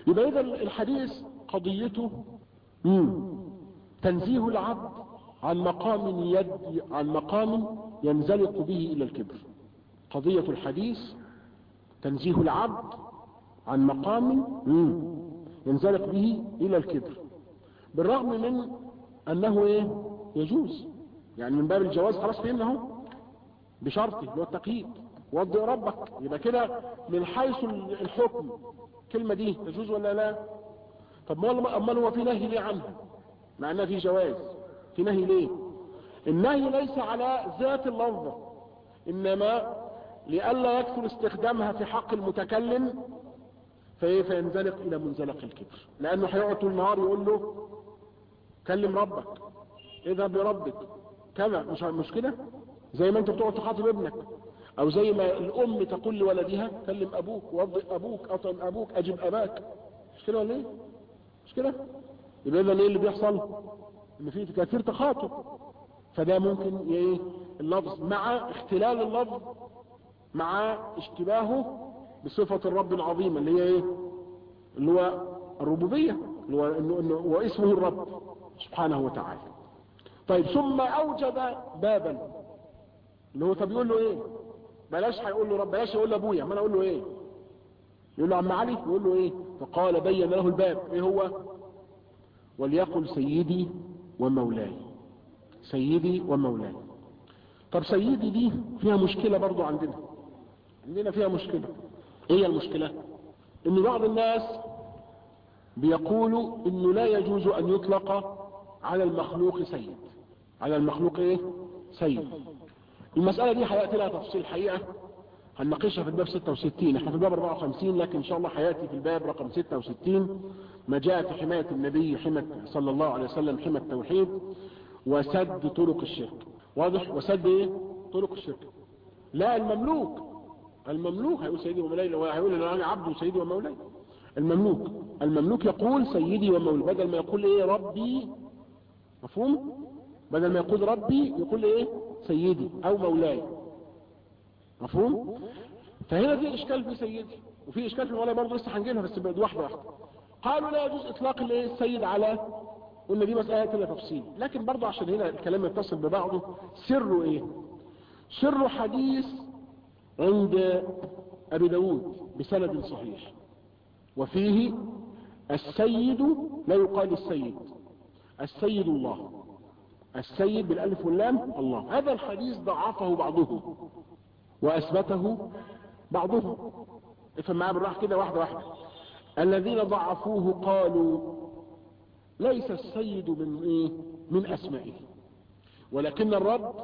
يبقى اذا الحديث قضيته مم. تنزيه العبد عن مقام يد عن مقام ينزلق به الى الكبر قضية الحديث تنزيه العبد عن مقام مم. ينزلق به الى الكبر بالرغم من انه ايه يجوز يعني من باب الجواز خلاص فهمنا اهو بشرطه اللي هو التقييد وضع ربك يبقى كده من حيث الحكم الكلمة دي تجوز ولا لا طب ما امال هو في نهي ليه عنها مع انها في جواز في نهي ليه النهي ليس على ذات اللفظة انما لئلا يكثر استخدامها في حق المتكلم فايه فينزلق الى منزلق الكبر لانه هيقعد طول النهار يقول له كلم ربك اذهب لربك كذا مش مش كده زي ما انت بتقعد تخاطب ابنك او زي ما الام تقول لولدها كلم ابوك وضئ ابوك اطعم ابوك اجب اباك مش كده ولا ايه مش كده يبقى اذا ايه اللي بيحصل ان في كثير تخاطب فده ممكن ايه اللفظ مع اختلال اللفظ مع اشتباهه بصفة الرب العظيمة اللي هي ايه اللي هو الربوبية اللي هو انه انه واسمه الرب سبحانه وتعالى طيب ثم اوجد بابا اللي هو طب يقول له ايه بلاش هيقول له رب بلاش يقول له ابويا ما انا اقول له ايه يقول له عم علي يقول له ايه فقال بين له الباب ايه هو وليقل سيدي ومولاي سيدي ومولاي طب سيدي دي فيها مشكلة برضو عندنا عندنا فيها مشكلة ايه المشكلة ان بعض الناس بيقولوا انه لا يجوز ان يطلق على المخلوق سيد على المخلوق ايه سيد المسألة دي هيأتي لها تفصيل حقيقة هنناقشها في الباب 66 احنا في الباب 54 لكن ان شاء الله هيأتي في الباب رقم 66 ما جاء في حماية النبي حماية صلى الله عليه وسلم حماية التوحيد وسد طرق الشرك واضح وسد ايه طرق الشرك لا المملوك المملوك هيقول سيدي ومولاي هيقول انا عبد وسيدي ومولاي المملوك المملوك يقول سيدي ومولاي بدل ما يقول ايه ربي مفهوم بدل ما يقول ربي يقول ايه سيدي او مولاي مفهوم فهنا في اشكال في سيدي وفي اشكال في مولاي برضه لسه هنجيلها بس واحده واحده قالوا لا يجوز اطلاق الايه السيد على قلنا دي مسألة كده تفصيل لكن برضه عشان هنا الكلام يتصل ببعضه سره ايه سر حديث عند ابي داود بسند صحيح وفيه السيد لا يقال السيد السيد الله السيد بالالف واللام الله هذا الحديث ضعفه بعضهم واثبته بعضهم افهم معايا بالراحه كده واحده واحده الذين ضعفوه قالوا ليس السيد من ايه من اسمائه ولكن الرب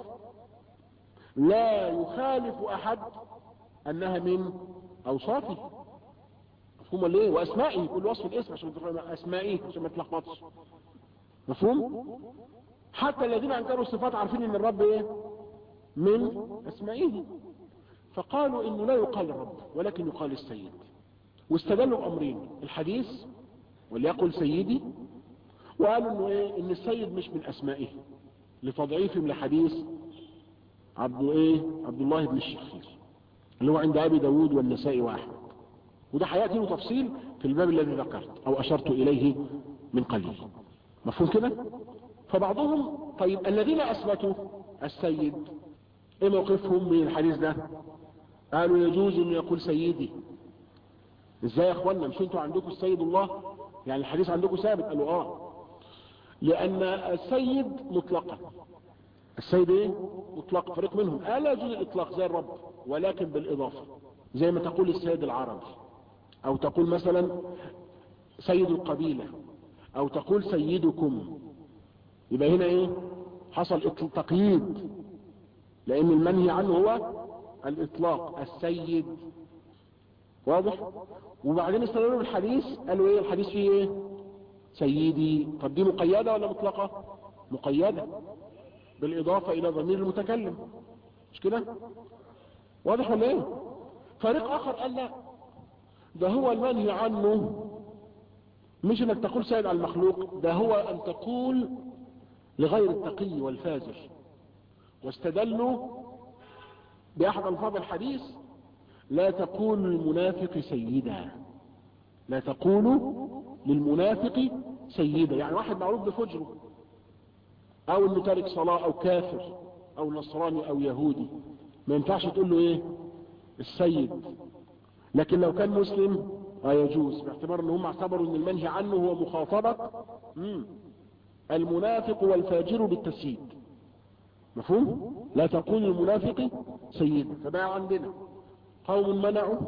لا يخالف احد انها من اوصافه مفهوم ليه واسمائه كل وصف الاسم عشان اسمائه عشان ما تلخبطش مفهوم حتى الذين انكروا الصفات عارفين ان الرب ايه من اسمائه فقالوا انه لا يقال الرب ولكن يقال السيد واستدلوا بامرين الحديث وليقل سيدي وقالوا انه ايه ان السيد مش من اسمائه لتضعيفهم لحديث عبد ايه عبد الله بن الشخير اللي هو عند ابي داود والنسائي واحمد وده هياتي له تفصيل في الباب الذي ذكرت او اشرت اليه من قليل مفهوم كده فبعضهم طيب الذين اثبتوا السيد ايه موقفهم من الحديث ده قالوا يجوز انه يقول سيدي ازاي يا اخوانا مش انتوا عندكم السيد الله يعني الحديث عندكم ثابت قالوا اه لان السيد مطلقا السيد ايه مطلق فريق منهم قال لا يجوز الاطلاق زي الرب ولكن بالاضافه زي ما تقول السيد العربي او تقول مثلا سيد القبيله او تقول سيدكم يبقى هنا ايه حصل تقييد لان المنهي عنه هو الاطلاق السيد واضح وبعدين استدلوا بالحديث قالوا ايه الحديث فيه ايه سيدي طب دي مقيدة ولا مطلقة مقيدة بالاضافة الى ضمير المتكلم مش كده واضح ولا ايه فريق اخر قال لا ده هو المنهي عنه مش انك تقول سيد على المخلوق ده هو ان تقول لغير التقي والفاجر واستدلوا باحد الفاظ الحديث لا تقول المنافق سيدا لا تقولوا للمنافق سيدا يعني واحد معروف بفجره او انه تارك صلاة او كافر او نصراني او يهودي ما ينفعش تقول له ايه السيد لكن لو كان مسلم اه يجوز باعتبار ان هم اعتبروا ان المنهي عنه هو مخاطبة مم. المنافق والفاجر بالتسييد مفهوم لا تقول المنافق سيدا فبقى عندنا قوم منعوا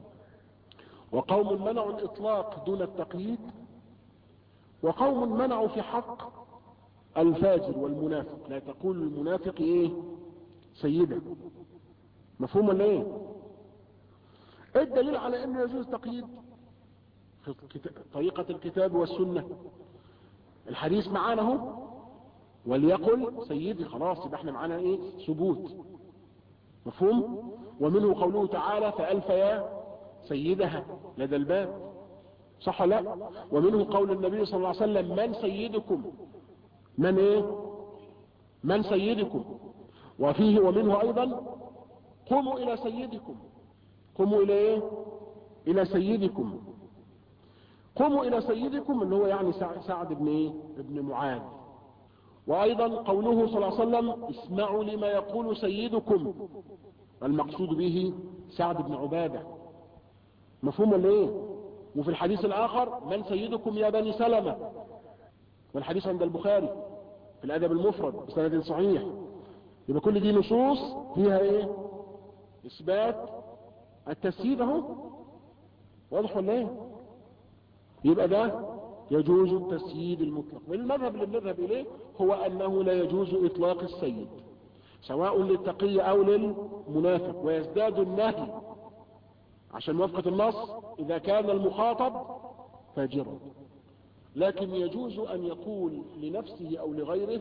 وقوم منعوا الاطلاق دون التقييد وقوم منعوا في حق الفاجر والمنافق لا تقول المنافق ايه سيدا مفهوم ولا ايه ايه الدليل على انه يجوز تقييد في طريقة الكتاب والسنة الحديث معانا اهو وليقل سيدي خلاص يبقى احنا معانا ايه ثبوت مفهوم ومنه قوله تعالى فألف يا سيدها لدى الباب صح لا ومنه قول النبي صلى الله عليه وسلم من سيدكم من ايه من سيدكم وفيه ومنه ايضا قوموا الى سيدكم قوموا الى ايه الى سيدكم قوموا الى سيدكم اللي هو يعني سعد بن ايه ابن معاذ وايضا قوله صلى الله عليه وسلم اسمعوا لما يقول سيدكم المقصود به سعد بن عبادة مفهوم ولا ايه وفي الحديث الاخر من سيدكم يا بني سلمة والحديث عند البخاري في الادب المفرد بسند صحيح يبقى كل دي نصوص فيها ايه اثبات التسييد اهو واضح ولا ايه يبقى ده يجوز التسييد المطلق والمذهب اللي بنذهب اليه هو انه لا يجوز اطلاق السيد سواء للتقي او للمنافق ويزداد النهي عشان موافقة النص اذا كان المخاطب فاجرا لكن يجوز ان يقول لنفسه او لغيره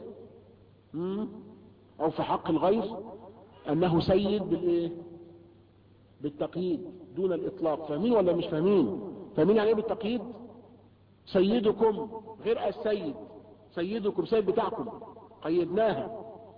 او في حق الغير انه سيد بالايه بالتقييد دون الاطلاق فاهمين ولا مش فاهمين فاهمين يعني ايه بالتقييد سيدكم غير السيد سيدكم سيد بتاعكم قيدناها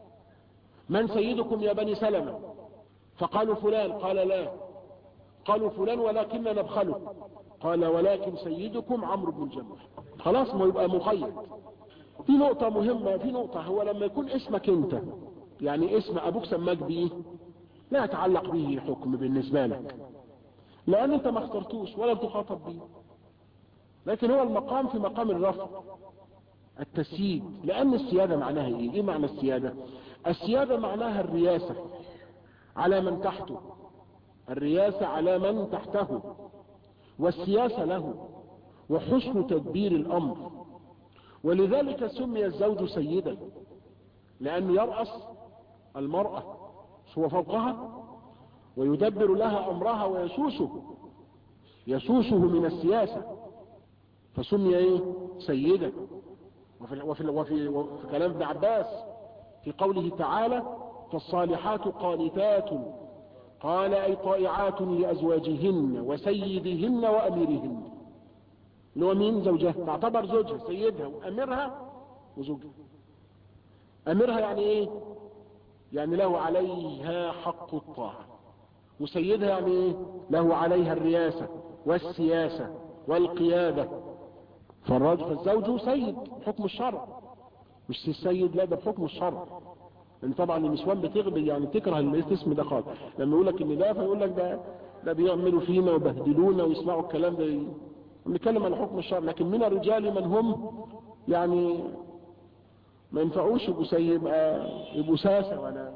من سيدكم يا بني سلمة فقالوا فلان قال لا قالوا فلان ولكن نبخله قال ولكن سيدكم عمرو بن الجمح خلاص ما يبقى مقيد في نقطة مهمة في نقطة هو لما يكون اسمك انت يعني اسم ابوك سماك بيه لا يتعلق به حكم بالنسبة لك لان انت ما اخترتوش ولا تخاطب به لكن هو المقام في مقام الرفض التسييد لان السيادة معناها ايه ايه معنى السيادة السيادة معناها الرياسة على من تحته الرياسة على من تحته والسياسة له وحسن تدبير الامر ولذلك سمي الزوج سيدا لانه يرأس المرأة هو فوقها ويدبر لها امرها ويسوسه يسوسه من السياسة فسمي ايه سيدا وفي, وفي, وفي, وفي كلام ابن عباس في قوله تعالى فالصالحات قانتات قال اي طائعات لازواجهن وسيدهن واميرهن اللي هو مين زوجها تعتبر زوجها سيدها وامرها وزوجها امرها يعني ايه يعني له عليها حق الطاعة وسيدها يعني ايه له عليها الرياسة والسياسة والقيادة فالرجل فالزوج سيد بحكم الشرع مش السيد لا ده بحكم الشرع لان طبعا النسوان بتغبي يعني تكره الاسم ده خالص لما يقول لك ان ده فيقول لك ده ده بيعملوا فينا وبهدلونا ويسمعوا الكلام ده بنتكلم على حكم الشرع لكن من الرجال من هم يعني ما ينفعوش يبقوا سيد يبقوا ساسة ولا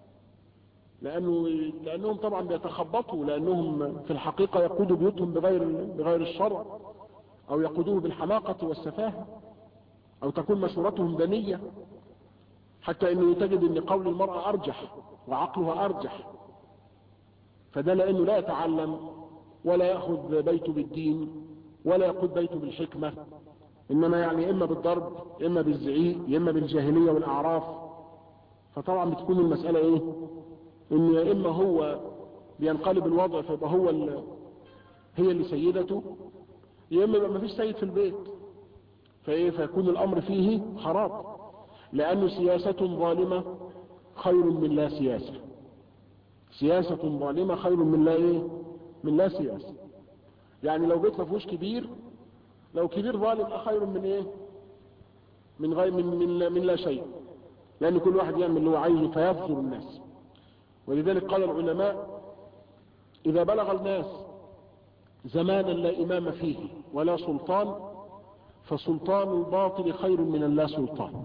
لانه لانهم طبعا بيتخبطوا لانهم في الحقيقة يقودوا بيوتهم بغير بغير الشرع او يقودوه بالحماقة والسفاهة او تكون مشورتهم دنية حتى انه تجد ان قول المرأة ارجح وعقلها ارجح فده لانه لا يتعلم ولا يأخذ بيته بالدين ولا يقود بيته بالحكمة انما يعني اما بالضرب اما بالزعيق اما بالجاهلية والاعراف فطبعا بتكون المسألة ايه ان يا اما هو بينقلب الوضع فيبقى هو ال... هي اللي سيدته يا اما يبقى مفيش سيد في البيت فايه فيكون الامر فيه خراب لانه سياسة ظالمة خير من لا سياسة سياسة ظالمة خير من لا ايه من لا سياسة يعني لو بيت ما فيهوش كبير لو كبير ظالم خير من ايه من غير من من, من لا شيء لان كل واحد يعمل اللي هو عايزه فيفجر الناس ولذلك قال العلماء اذا بلغ الناس زمانا لا امام فيه ولا سلطان فسلطان الباطل خير من اللا سلطان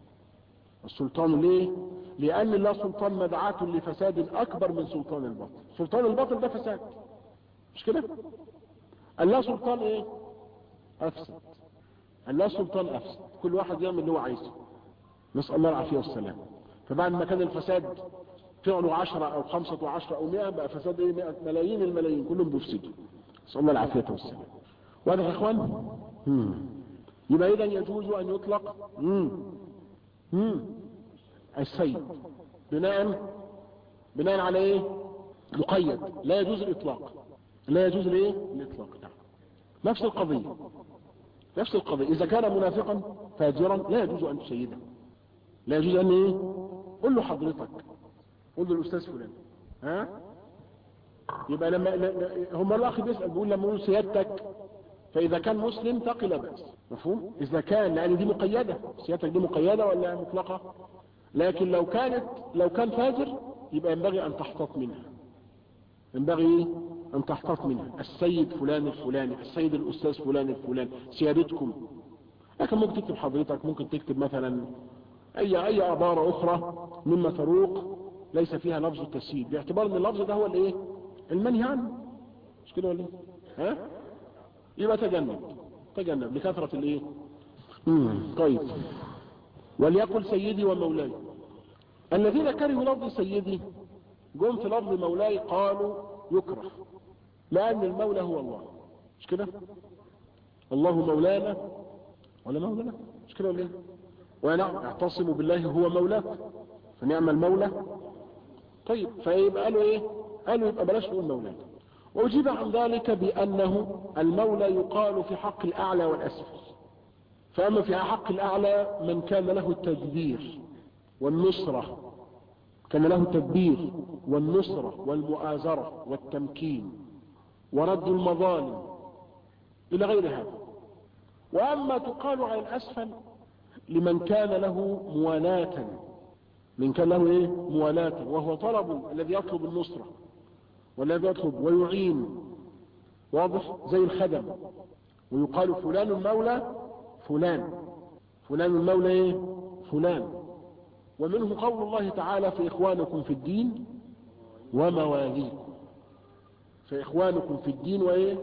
السلطان ليه لان اللا سلطان مدعاة لفساد اكبر من سلطان الباطل سلطان الباطل ده فساد مش كده اللا سلطان ايه افسد اللا سلطان افسد كل واحد يعمل اللي هو عايزه نسال الله العافيه والسلام فبعد ما كان الفساد فعله عشرة او خمسة وعشرة او مئة بقى فساد ايه مئة ملايين الملايين كلهم بيفسدوا نسال الله العافيه والسلام واضح يا اخوان مم. يبقى اذا يجوز ان يطلق مم. مم. السيد بناء بناء على ايه مقيد لا يجوز الاطلاق لا يجوز الايه الاطلاق نعم نفس القضية نفس القضية اذا كان منافقا فاجرا لا يجوز ان تسيده لا يجوز ان ايه قل له حضرتك قل له الاستاذ فلان ها يبقى لما هم الاخ بيسال بيقول لما يقول سيادتك فاذا كان مسلم تقي لا باس مفهوم اذا كان لان دي مقيده سيادتك دي مقيده ولا مطلقه لكن لو كانت لو كان فاجر يبقى ينبغي ان تحتاط منها ينبغي ان تحتاط منها السيد فلان الفلاني السيد الاستاذ فلان الفلاني سيادتكم لكن ممكن تكتب حضرتك ممكن تكتب مثلا اي اي عبارة اخرى مما تروق ليس فيها لفظ التسييد باعتبار ان اللفظ ده هو الايه المنهي عنه مش كده ولا ها يبقى تجنب تجنب لكثرة الايه طيب وليقل سيدي ومولاي الذين كرهوا لفظ سيدي جم في لفظ مولاي قالوا يكره لأن المولى هو الله مش كده الله مولانا ولا مولانا مش كده ولا ونعم اعتصموا بالله هو مولاك فنعم المولى طيب فيبقى قالوا ايه قالوا يبقى بلاش نقول مولانا وأجيب عن ذلك بأنه المولى يقال في حق الأعلى والأسفل فأما في حق الأعلى من كان له التدبير والنصرة كان له التدبير والنصرة والمؤازرة والتمكين ورد المظالم إلى غير هذا وأما تقال على الأسفل لمن كان له موالاة من كان له إيه؟ موالاة وهو طلب الذي يطلب النصرة والذي يطلب ويعين واضح زي الخدم ويقال فلان المولى فلان فلان المولى ايه فلان ومنه قول الله تعالى في إخوانكم في الدين ومواليكم في إخوانكم في الدين وإيه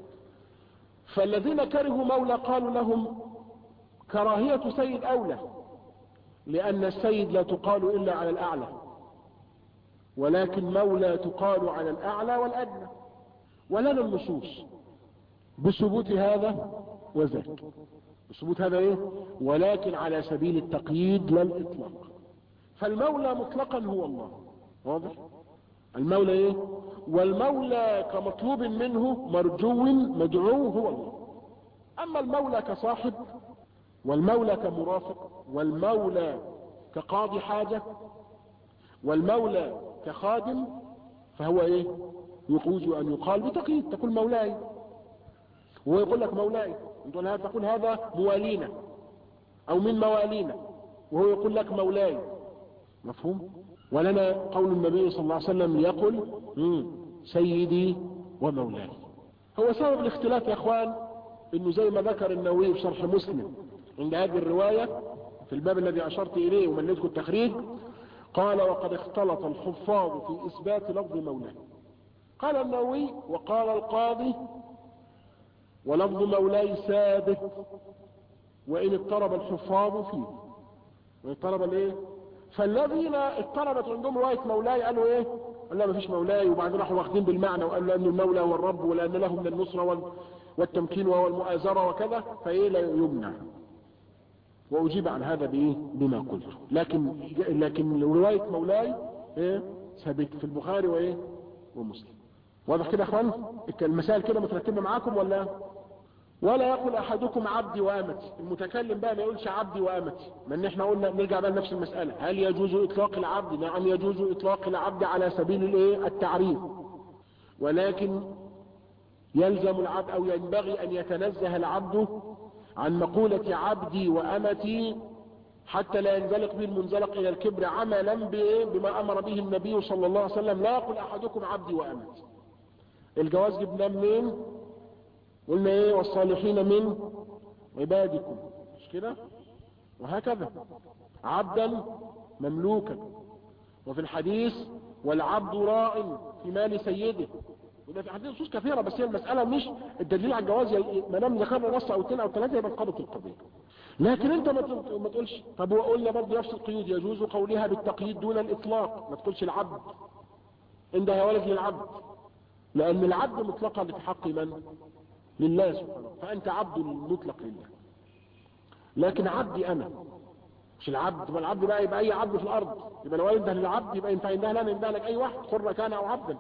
فالذين كرهوا مولى قالوا لهم كراهية سيد أولى لأن السيد لا تقال إلا على الأعلى ولكن مولى تقال على الأعلى والأدنى ولنا النصوص بثبوت هذا وذاك بثبوت هذا ايه ولكن على سبيل التقييد لا الاطلاق فالمولى مطلقا هو الله واضح المولى ايه والمولى كمطلوب منه مرجو مدعو هو الله اما المولى كصاحب والمولى كمرافق والمولى كقاضي حاجة والمولى كخادم فهو ايه يجوز ان يقال بتقييد تقول مولاي وهو يقول لك مولاي انت لا تقول هذا موالينا او من موالينا وهو يقول لك مولاي مفهوم ولنا قول النبي صلى الله عليه وسلم يقول سيدي ومولاي هو سبب الاختلاف يا اخوان انه زي ما ذكر النووي في شرح مسلم عند هذه الرواية في الباب الذي اشرت اليه ومليتكم التخريج قال وقد اختلط الحفاظ في اثبات لفظ مولاه قال النووي وقال القاضي ولفظ مولاي ثابت وان اضطرب الحفاظ فيه وان اضطرب الايه فالذين اضطربت عندهم روايه مولاي قالوا ايه قال لا مفيش مولاي وبعدين راحوا واخدين بالمعنى وقالوا لان المولى هو الرب ولان له من النصره والتمكين والمؤازره وكذا فايه لا يمنع واجيب عن هذا بايه بما قلت لكن لكن روايه مولاي ايه ثابت في البخاري وايه ومسلم واضح كده يا اخوان المسائل كده مترتبه معاكم ولا ولا يقول احدكم عبدي وامتي المتكلم بقى ما يقولش عبدي وامتي لان احنا قلنا نرجع بقى لنفس المساله هل يجوز اطلاق العبد نعم يجوز اطلاق العبد على سبيل الايه التعريف ولكن يلزم العبد او ينبغي ان يتنزه العبد عن مقولة عبدي وامتي حتى لا ينزلق به المنزلق الى الكبر عملا بما امر به النبي صلى الله عليه وسلم لا يقول احدكم عبدي وامتي الجواز جبناه منين قلنا ايه والصالحين من عبادكم مش كده وهكذا عبدا مملوكا وفي الحديث والعبد راع في مال سيده وده في حديث نصوص كثيره بس هي المساله مش الدليل على الجواز ما دام ذكرنا نص او اثنين او ثلاثه يبقى انقضت القضيه لكن انت ما تقولش طب وقلنا برضه نفس القيود يجوز قولها بالتقييد دون الاطلاق ما تقولش العبد عندها ولد للعبد لان العبد مطلقا في حق من لله سبحانه فانت عبد مطلق لله لكن عبدي انا مش العبد ما العبد بقى يبقى اي عبد في الارض يبقى لو ينده للعبد يبقى ينفع ينده لنا ينده لك اي واحد حر كان او عبدا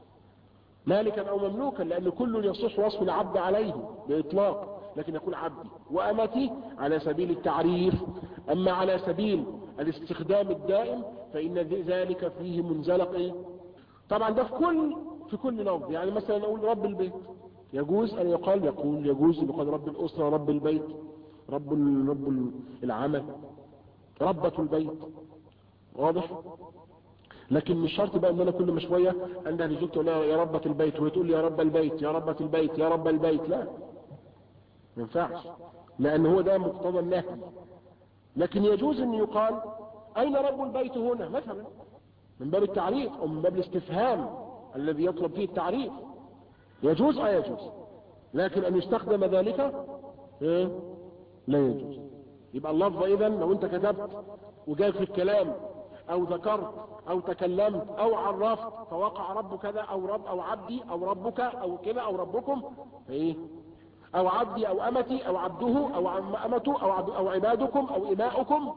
مالكا او مملوكا لان كل يصح وصف العبد عليه باطلاق لكن يقول عبدي وامتي على سبيل التعريف اما على سبيل الاستخدام الدائم فان ذلك فيه منزلق ايه طبعا ده في كل في كل لفظ يعني مثلا نقول رب البيت يجوز ان يقال يقول يجوز ان يقال رب الاسره رب البيت رب رب العمل ربة البيت واضح لكن مش شرط بقى ان انا كل ما شويه انده لزوجتي اقول لها يا ربة البيت وهي تقول لي يا رب البيت يا ربة البيت يا رب البيت لا ما ينفعش لان هو ده مقتضى النهي لكن يجوز ان يقال اين رب البيت هنا مثلا من باب التعريف او من باب الاستفهام الذي يطلب فيه التعريف يجوز اه يجوز لكن ان يستخدم ذلك ايه لا يجوز يبقى اللفظ اذا لو انت كتبت وجاء في الكلام او ذكرت او تكلمت او عرفت فوقع رب كذا او رب او عبدي او ربك او كذا او ربكم ايه او عبدي او امتي او عبده او امته او عبد او عبادكم او اماؤكم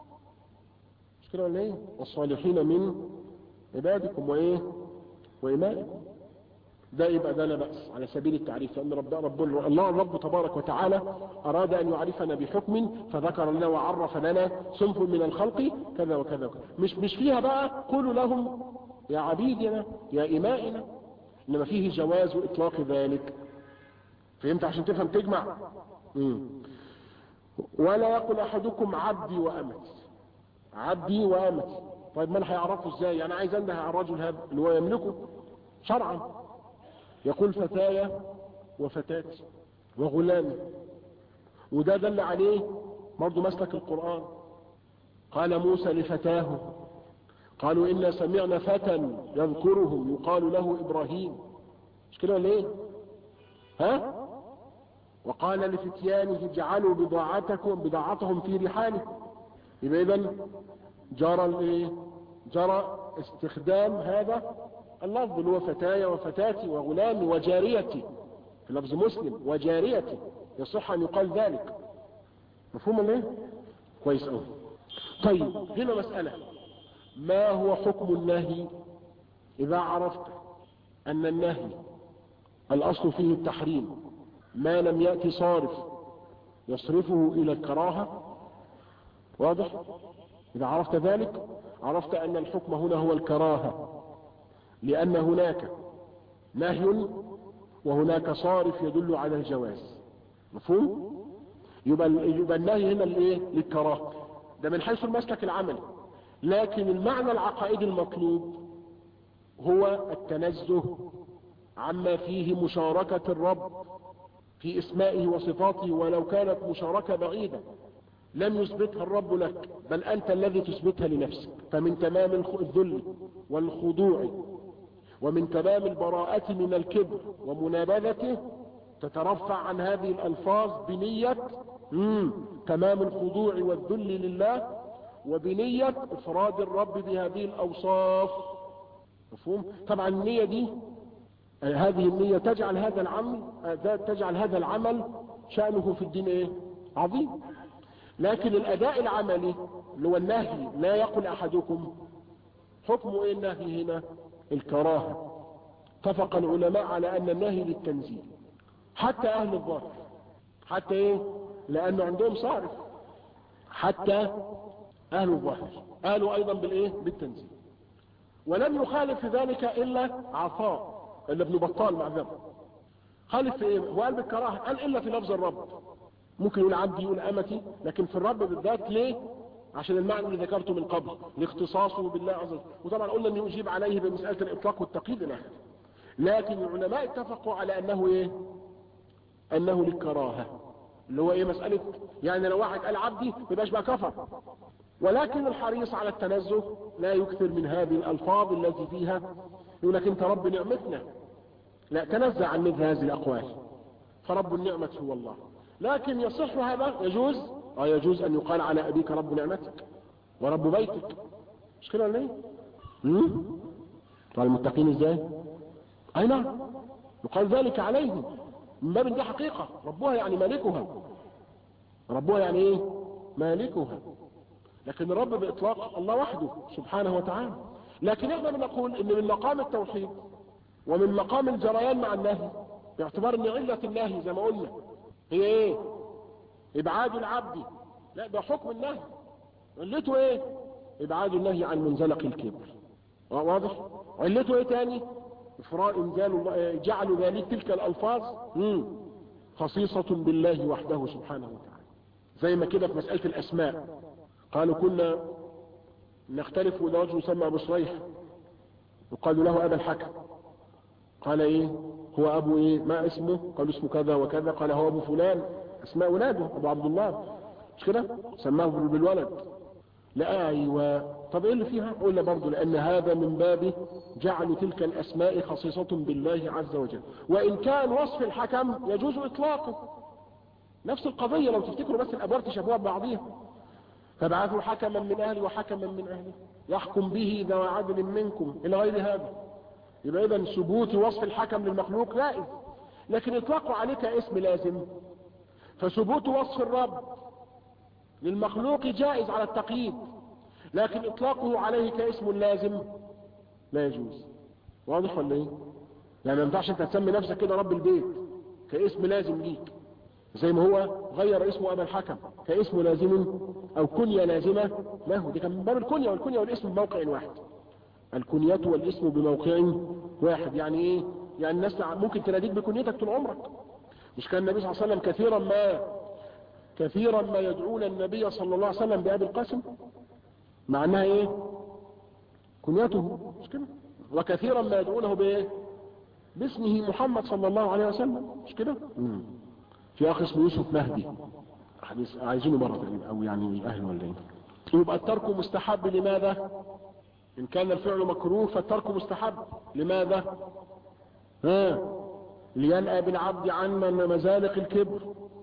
مش كده ولا ايه والصالحين من عبادكم وايه وامائكم ده يبقى ده لا بأس على سبيل التعريف لأن رب, رب الله الرب تبارك وتعالى أراد أن يعرفنا بحكم فذكر لنا وعرف لنا صنف من الخلق كذا وكذا وكذا مش, مش فيها بقى قولوا لهم يا عبيدنا يا إمائنا إنما فيه جواز إطلاق ذلك فهمت عشان تفهم تجمع مم. ولا يقول أحدكم عبدي وأمتي عبدي وأمتي طيب من هيعرفه ازاي انا عايز انده على الرجل هذا اللي هو يملكه شرعا يقول فتايا وفتاتي وغلامي وده دل عليه برضه مسلك القرآن قال موسى لفتاه قالوا إنا سمعنا فتى يذكرهم يقال له إبراهيم مش كده ولا ايه ها وقال لفتيانه اجعلوا بضاعتكم بضاعتهم في رحالكم يبقى اذا جرى الايه جرى استخدام هذا اللفظ اللي هو فتايا وفتاتي وغلامي وجاريتي في لفظ مسلم وجاريتي يصح ان يقال ذلك مفهوم الايه كويس قوي طيب هنا مسألة ما هو حكم النهي اذا عرفت ان النهي الاصل فيه التحريم ما لم يأتي صارف يصرفه الى الكراهة واضح اذا عرفت ذلك عرفت ان الحكم هنا هو الكراهة لان هناك نهي وهناك صارف يدل على الجواز مفهوم يبقى, يبقى النهي هنا الايه للكراهة ده من حيث المسلك العملي لكن المعنى العقائدي المطلوب هو التنزه عما فيه مشاركة الرب في اسمائه وصفاته ولو كانت مشاركة بعيدة لم يثبتها الرب لك بل أنت الذي تثبتها لنفسك فمن تمام الذل والخضوع ومن تمام البراءة من الكبر ومنابذته تترفع عن هذه الألفاظ بنية مم. تمام الخضوع والذل لله وبنية إفراد الرب بهذه الأوصاف مفهوم طبعا النية دي هذه النية تجعل هذا العمل تجعل هذا العمل شأنه في الدين ايه عظيم لكن الاداء العملي اللي هو النهي لا يقل احدكم حكم ايه النهي هنا الكراهة اتفق العلماء على ان النهي للتنزيل حتى اهل الظاهر حتى ايه لانه عندهم صارف حتى اهل الظاهر قالوا ايضا بالايه بالتنزيل ولم يخالف في ذلك الا عطاء الا ابن بطال معذرة خالف في ايه هو قال بالكراهه قال الا في لفظ الرب ممكن يقول عبدي يقول امتي لكن في الرب بالذات ليه عشان المعنى اللي ذكرته من قبل لاختصاصه بالله عز وجل وطبعا قلنا انه يجيب عليه بمساله الاطلاق والتقييد الى لكن العلماء اتفقوا على انه ايه انه للكراهه اللي هو ايه مساله يعني لو واحد قال عبدي ما يبقاش بقى كفر ولكن الحريص على التنزه لا يكثر من هذه الالفاظ التي فيها يقول لك انت رب نعمتنا لا تنزع عن مثل هذه الاقوال فرب النعمه هو الله لكن يصح هذا يجوز اه يجوز ان يقال على ابيك رب نعمتك ورب بيتك مش كده ولا ايه قال المتقين ازاي اي نعم يقال ذلك عليهم من باب دي حقيقة ربها يعني مالكها ربها يعني ايه مالكها لكن الرب باطلاق الله وحده سبحانه وتعالى لكن احنا بنقول ان من مقام التوحيد ومن مقام الجريان مع النهي باعتبار ان علة النهي زي ما قلنا هي ايه ابعاد العبد لا ده حكم النهي علته ايه ابعاد النهي عن منزلق الكبر واضح علته ايه تاني افراء انزال جعل ذلك تلك الالفاظ مم. خصيصة بالله وحده سبحانه وتعالى زي ما كده في مسألة الاسماء قالوا كنا نختلف اذا رجل يسمى ابو صريح يقال له ابا الحكم قال ايه هو ابو ايه ما اسمه قالوا اسمه كذا وكذا قال هو ابو فلان اسماء اولاده ابو عبد الله مش كده سماه بالولد لا ايوه طب ايه اللي فيها قلنا برضو لان هذا من باب جعل تلك الاسماء خصيصة بالله عز وجل وان كان وصف الحكم يجوز اطلاقه نفس القضية لو تفتكروا بس الابواب تشابهوا ببعضيها فابعثوا حكما من اهلي وحكما من اهلي يحكم به ذو عدل منكم الى غير هذا يبقى اذا ثبوت وصف الحكم للمخلوق جائز لكن اطلاقه عليه كاسم لازم فثبوت وصف الرب للمخلوق جائز على التقييد لكن اطلاقه عليه كاسم لازم لا يجوز واضح ولا ايه يعني ما ينفعش انت تسمي نفسك كده رب البيت كاسم لازم ليك زي ما هو غير اسمه ابا الحكم كاسم لازم او كنية لازمة له دي كان من باب الكنية والكنية والاسم بموقع واحد الكنية والاسم بموقع واحد يعني ايه يعني الناس ممكن تناديك بكنيتك طول عمرك مش كان النبي صلى الله عليه وسلم كثيرا ما كثيرا ما يدعون النبي صلى الله عليه وسلم بأبي القاسم مع انها ايه كنيته مش كده وكثيرا ما يدعونه بايه باسمه محمد صلى الله عليه وسلم مش كده في اخ اسمه يوسف مهدي حديث عايزينه مرة تقريبا او يعني اهل ولا ايه يبقى الترك مستحب لماذا ان كان الفعل مكروه فالترك مستحب لماذا ها لينأى بالعبد عن مزالق الكبر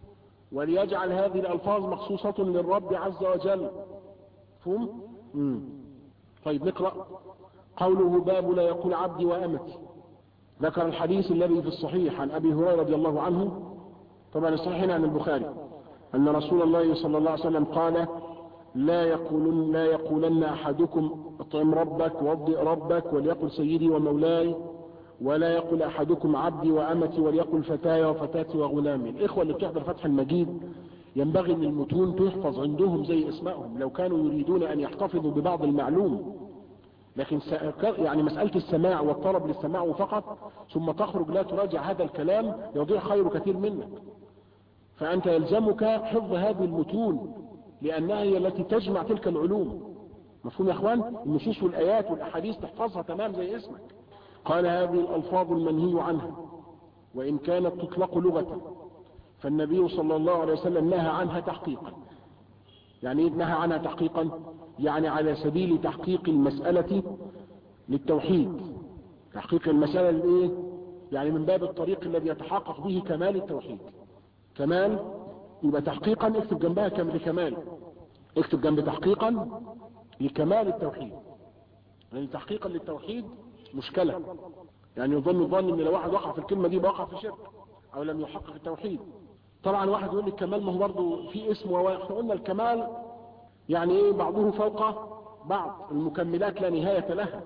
وليجعل هذه الألفاظ مخصوصة للرب عز وجل فهم؟ مم. طيب نقرأ قوله باب لا يقول عبدي وأمتي ذكر الحديث الذي في الصحيح عن أبي هريرة رضي الله عنه طبعا الصحيح عن البخاري أن رسول الله صلى الله عليه وسلم قال لا يقولن لا يقولن أحدكم اطعم ربك وضئ ربك وليقل سيدي ومولاي ولا يقل أحدكم عبدي وأمتي وليقل فتاي وفتاتي وغلامي الإخوة اللي بتحضر فتح المجيد ينبغي أن المتون تحفظ عندهم زي اسمائهم لو كانوا يريدون أن يحتفظوا ببعض المعلوم لكن يعني مسألة السماع والطلب للسماع فقط ثم تخرج لا تراجع هذا الكلام يضيع خير كثير منك فأنت يلزمك حفظ هذه المتون لأنها هي التي تجمع تلك العلوم مفهوم يا أخوان النصوص والآيات والأحاديث تحفظها تمام زي اسمك قال هذه الألفاظ المنهي عنها وإن كانت تطلق لغة فالنبي صلى الله عليه وسلم نهى عنها تحقيقا يعني ايه نهى عنها تحقيقا يعني على سبيل تحقيق المسألة للتوحيد تحقيق المسألة الايه يعني من باب الطريق الذي يتحقق به كمال التوحيد كمال يبقى تحقيقا اكتب جنبها كم لكمال اكتب جنب تحقيقا لكمال التوحيد يعني تحقيقا للتوحيد مشكلة يعني يظن الظن ان لو واحد وقع في الكلمة دي وقع في شرك او لم يحقق التوحيد طبعا واحد يقول لي الكمال ما هو برضه في اسم واحنا قلنا الكمال يعني ايه بعضه فوق بعض المكملات لا نهاية لها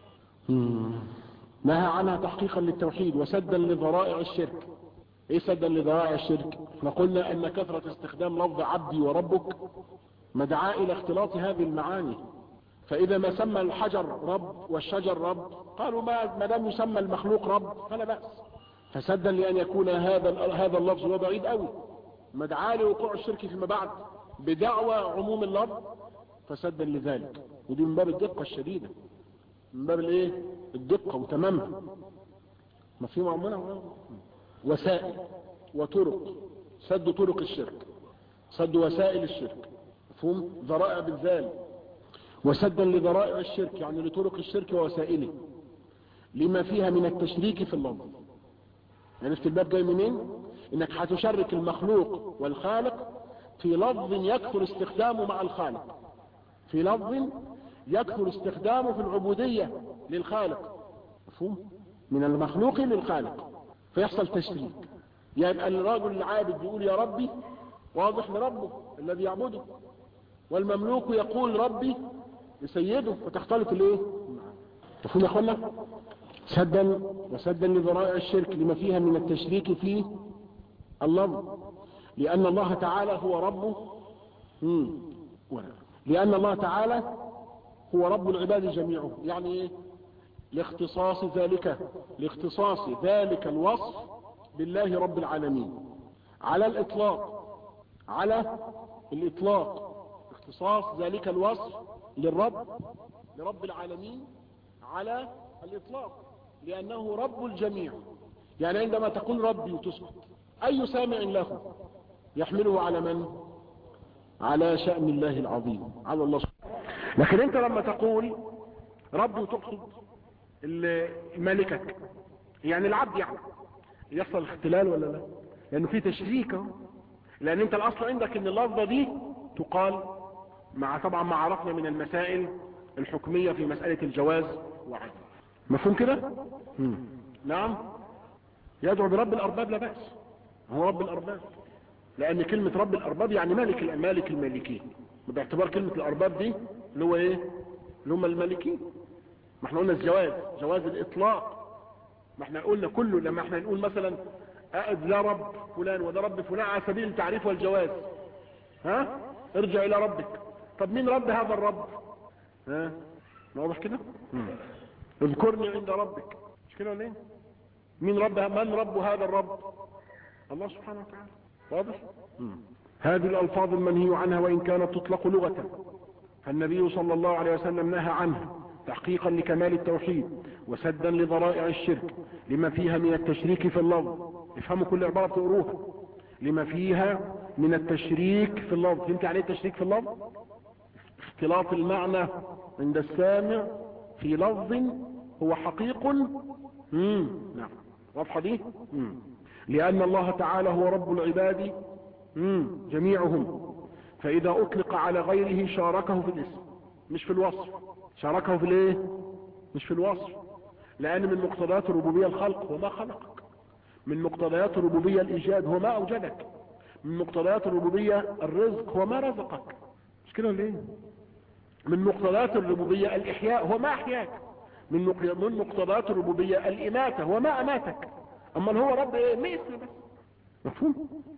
نهى عنها تحقيقا للتوحيد وسدا لذرائع الشرك ايه سدا لذرائع الشرك احنا قلنا ان كثرة استخدام لفظ عبدي وربك مدعاة الى اختلاط هذه المعاني فإذا ما سمى الحجر رب والشجر رب قالوا ما ما دام يسمى المخلوق رب فلا بأس فسدا لأن يكون هذا هذا اللفظ هو بعيد قوي مدعاة لوقوع الشرك فيما بعد بدعوى عموم اللفظ فسدا لذلك ودي من باب الدقة الشديدة من باب الايه الدقة وتمامها ما في معمولة وسائل وطرق سد طرق الشرك سد وسائل الشرك مفهوم ذرائع بالذال وسدا لذرائع الشرك يعني لطرق الشرك ووسائله لما فيها من التشريك في اللفظ عرفت الباب جاي منين انك هتشرك المخلوق والخالق في لفظ يكثر استخدامه مع الخالق في لفظ يكثر استخدامه في العبودية للخالق مفهوم من المخلوق للخالق فيحصل تشريك يبقى الراجل العابد بيقول يا ربي واضح لربه الذي يعبده والمملوك يقول ربي لسيده فتختلط الايه مفهوم يا اخوانا سدا وسدا لذرائع الشرك لما فيها من التشريك في اللفظ لأن الله تعالى هو ربه لأن الله تعالى هو رب العباد جميعهم يعني ايه لاختصاص ذلك لاختصاص ذلك الوصف بالله رب العالمين على الإطلاق على الإطلاق اختصاص ذلك الوصف للرب لرب العالمين على الإطلاق لأنه رب الجميع يعني عندما تقول ربي وتسكت أي سامع له يحمله على من على شأن الله العظيم على الله سبحانه لكن انت لما تقول ربي وتقصد ملكك يعني العبد يعني يحصل اختلال ولا لا لانه في تشريك لان انت الاصل عندك ان اللفظة دي تقال مع طبعا ما عرفنا من المسائل الحكمية في مسألة الجواز وعدم مفهوم كده نعم يدعو برب الارباب لا بأس هو رب الارباب لان كلمة رب الارباب يعني مالك مالك المالكين باعتبار كلمة الارباب دي اللي هو ايه اللي هم المالكين ما احنا قلنا الجواز جواز الاطلاق ما احنا قلنا كله لما احنا نقول مثلا ده رب فلان وده رب فلان على سبيل التعريف والجواز ها ارجع الى ربك طب مين رب هذا الرب ها واضح كده اذكرني عند ربك مش كده ولا ايه مين رب من رب هذا الرب الله سبحانه وتعالى واضح هذه الالفاظ المنهي عنها وان كانت تطلق لغة فالنبي صلى الله عليه وسلم نهى عنها تحقيقا لكمال التوحيد وسدا لذرائع الشرك لما فيها من التشريك في اللفظ افهموا كل عبارة تقروها لما فيها من التشريك في اللفظ فهمت يعني ايه التشريك في اللفظ اختلاط المعنى عند السامع في لفظ هو حقيق مم. نعم واضحة دي مم. لأن الله تعالى هو رب العباد مم. جميعهم فإذا أطلق على غيره شاركه في الاسم مش في الوصف شاركه في الايه مش في الوصف لأن من مقتضيات الربوبية الخلق وما خلقك من مقتضيات الربوبية الإيجاد هو ما أوجدك من مقتضيات الربوبية الرزق هو ما رزقك مش كده ليه من مقتضيات الربوبية الإحياء هو ما أحياك من من مقتضيات الربوبية الإماتة هو ما أماتك أما هو رب إيه مثل بس مفهوم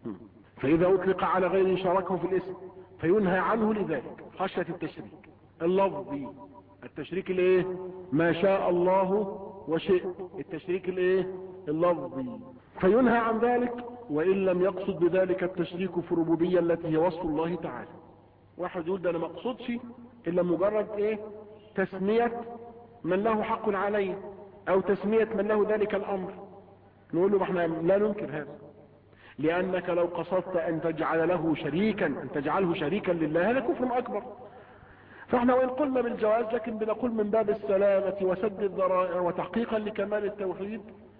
فإذا أطلق على غيره شاركه في الاسم فينهى عنه لذلك خشية التشريك اللفظي التشريك الايه ما شاء الله وشئ التشريك الايه اللفظي فينهى عن ذلك وإن لم يقصد بذلك التشريك في الربوبية التي هي وصف الله تعالى واحد يقول ده انا ما اقصدش الا مجرد ايه تسمية من له حق عليه او تسمية من له ذلك الامر نقول له احنا لا ننكر هذا لانك لو قصدت ان تجعل له شريكا ان تجعله شريكا لله هذا كفر اكبر فاحنا وان قلنا بالجواز لكن بنقول من باب السلامة وسد الذرائع وتحقيقا لكمال التوحيد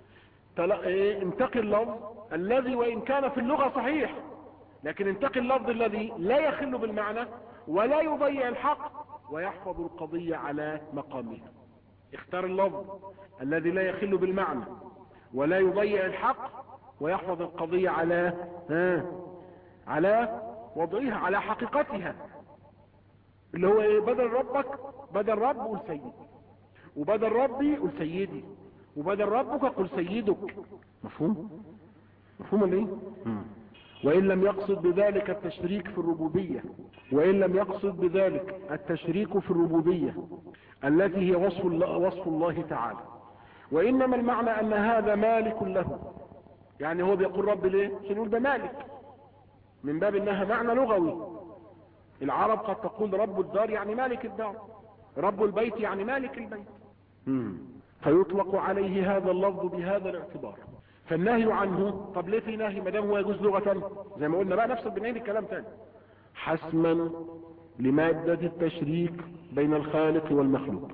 ايه انتقي اللفظ الذي وان كان في اللغة صحيح لكن انتقي اللفظ الذي لا يخل بالمعنى ولا يضيع الحق ويحفظ القضية على مقامها اختار اللفظ الذي لا يخل بالمعنى ولا يضيع الحق ويحفظ القضية على ها على وضعها على حقيقتها اللي هو ايه بدل ربك بدل رب قول سيدي وبدل ربي قول سيدي وبدل ربك قل سيدك مفهوم مفهوم ولا ايه وان لم يقصد بذلك التشريك في الربوبية وان لم يقصد بذلك التشريك في الربوبية التي هي وصف الله, وصف الله تعالى وانما المعنى ان هذا مالك له يعني هو بيقول رب ليه عشان يقول ده مالك من باب انها معنى لغوي العرب قد تقول رب الدار يعني مالك الدار رب البيت يعني مالك البيت مم. فيطلق عليه هذا اللفظ بهذا الاعتبار فالنهي عنه طب ليه في نهي ما دام هو يجوز لغة زي ما قلنا بقى نفس بنعيد الكلام تاني حسما لمادة التشريك بين الخالق والمخلوق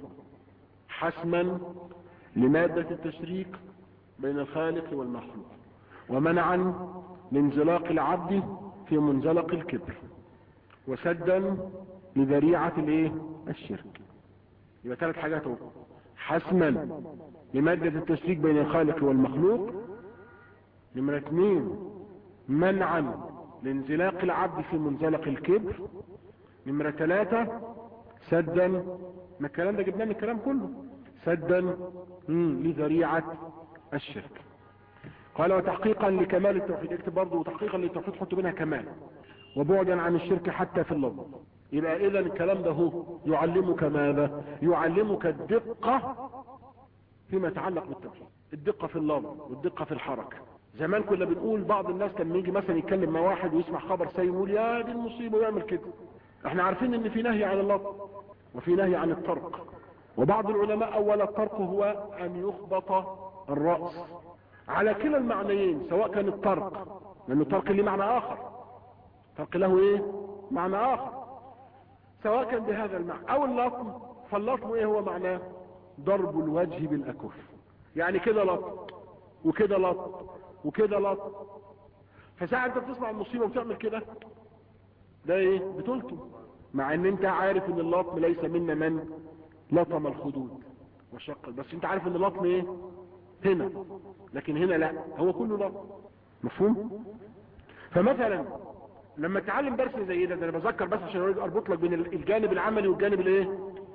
حسما لمادة التشريك بين الخالق والمخلوق ومنعا لانزلاق العبد في منزلق الكبر وسدا لذريعة الايه الشرك يبقى ثلاث حاجات اهو حسما لمادة التشريك بين الخالق والمخلوق نمرة اثنين منعا لانزلاق العبد في منزلق الكبر نمرة ثلاثة سدا ما الكلام ده جبناه من الكلام كله سدا لذريعة الشرك قال وتحقيقا لكمال التوحيد اكتب برضه وتحقيقا للتوحيد حط بينها كمال وبعدا عن الشرك حتى في اللفظ يبقى اذا الكلام ده هو يعلمك ماذا يعلمك الدقة فيما يتعلق بالتوحيد الدقة في اللفظ والدقة في الحركة زمان كنا بنقول بعض الناس لما يجي مثلا يتكلم مع واحد ويسمع خبر سيء يقول يا دي المصيبة ويعمل كده احنا عارفين ان في نهي عن اللفظ وفي نهي عن الطرق وبعض العلماء اول الطرق هو ان يخبط الرأس على كلا المعنيين سواء كان الطرق لان الطرق ليه معنى اخر الطرق له ايه معنى اخر سواء كان بهذا المعنى او اللطم فاللطم ايه هو معناه ضرب الوجه بالاكف يعني كده لطم وكده لطم وكده لطم فساعة انت بتسمع المصيبة وتعمل كده ده ايه بتلطم مع ان انت عارف ان اللطم ليس منا من لطم الخدود وشق بس انت عارف ان اللطم ايه هنا لكن هنا لا هو كله لطم مفهوم فمثلا لما تعلم درس زي ده, ده انا بذكر بس عشان اربط لك بين الجانب العملي والجانب الايه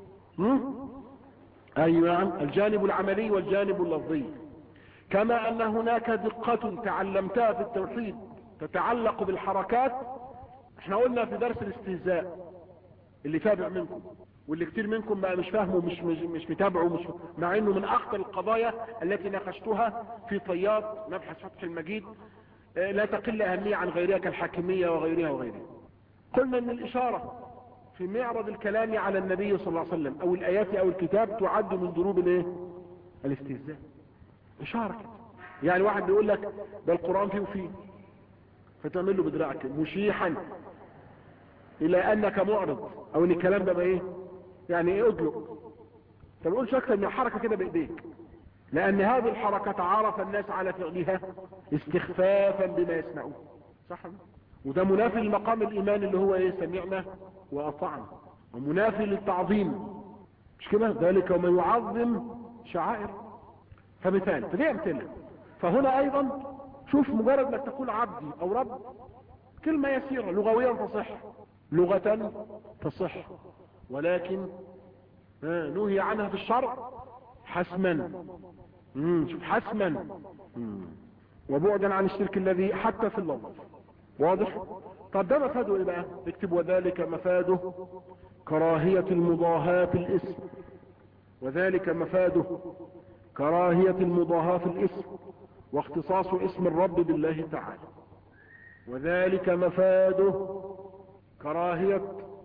ايوه الجانب العملي والجانب اللفظي كما ان هناك دقة تعلمتها في التوحيد تتعلق بالحركات احنا قلنا في درس الاستهزاء اللي تابع منكم واللي كتير منكم بقى مش فاهمه مش مش, مش متابعه مش مع انه من اخطر القضايا التي ناقشتها في طيات مبحث فتح المجيد لا تقل اهمية عن غيرها كالحاكمية وغيرها وغيرها قلنا ان الاشارة في معرض الكلام على النبي صلى الله عليه وسلم او الايات او الكتاب تعد من ضروب الايه الاستهزاء اشارة كده يعني واحد بيقول لك ده القرآن فيه وفيه فتعمل له بدراعك مشيحا الى انك معرض او ان الكلام ده ايه يعني ايه ادلق ما تقولش اكتر من حركة كده بايديك لان هذه الحركة تعارف الناس على فعلها استخفافا بما يسمعون صح وده منافي لمقام الايمان اللي هو ايه سمعنا واطعنا ومنافي للتعظيم مش كده ذلك ومن يعظم شعائر فمثال فدي امثله فهنا ايضا شوف مجرد ما تقول عبدي او رب كلمة يسيرة لغويا تصح لغة تصح ولكن نهي عنها في الشرع حسما شوف حسما وبعدا عن الشرك الذي حتى في اللفظ واضح طب ده مفاده ايه بقى اكتب وذلك مفاده كراهية المضاهاة في الاسم وذلك مفاده كراهية المضاهاة في الاسم واختصاص اسم الرب بالله تعالى وذلك مفاده كراهية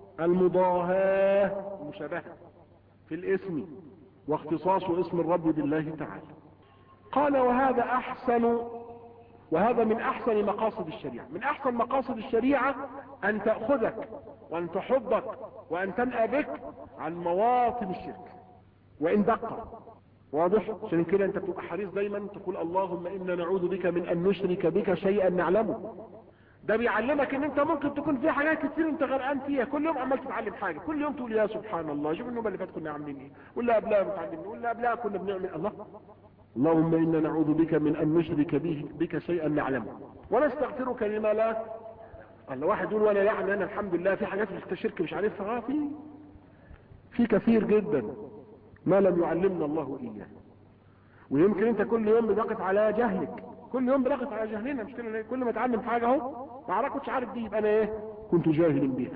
المضاهاة المشابهة في الاسم واختصاص اسم الرب بالله تعالى قال وهذا احسن وهذا من احسن مقاصد الشريعة من احسن مقاصد الشريعة ان تأخذك وان تحضك وان تنأى بك عن مواطن الشرك وان دق واضح عشان كده انت بتبقى حريص دايما تقول اللهم انا نعوذ بك من ان نشرك بك شيئا نعلمه ده بيعلمك ان انت ممكن تكون في حاجات كتير انت غرقان فيها كل يوم عمال تتعلم حاجه كل يوم تقول يا سبحان الله شوف النوبه اللي فاتت كنا عاملين ايه واللي قبلها متعلمين واللي قبلها كنا بنعمل الله اللهم انا نعوذ بك من ان نشرك به بك شيئا نعلمه ونستغفرك لما لا الله واحد يقول وانا يعني انا الحمد لله في حاجات في الشرك مش عارفها اه في في كثير جدا ما لم يعلمنا الله اياه ويمكن انت كل يوم بتقف على جهلك كل يوم بنقف على جهلنا مش كده كل ما اتعلم حاجه اهو ما كنتش عارف دي يبقى انا ايه كنت جاهل بيها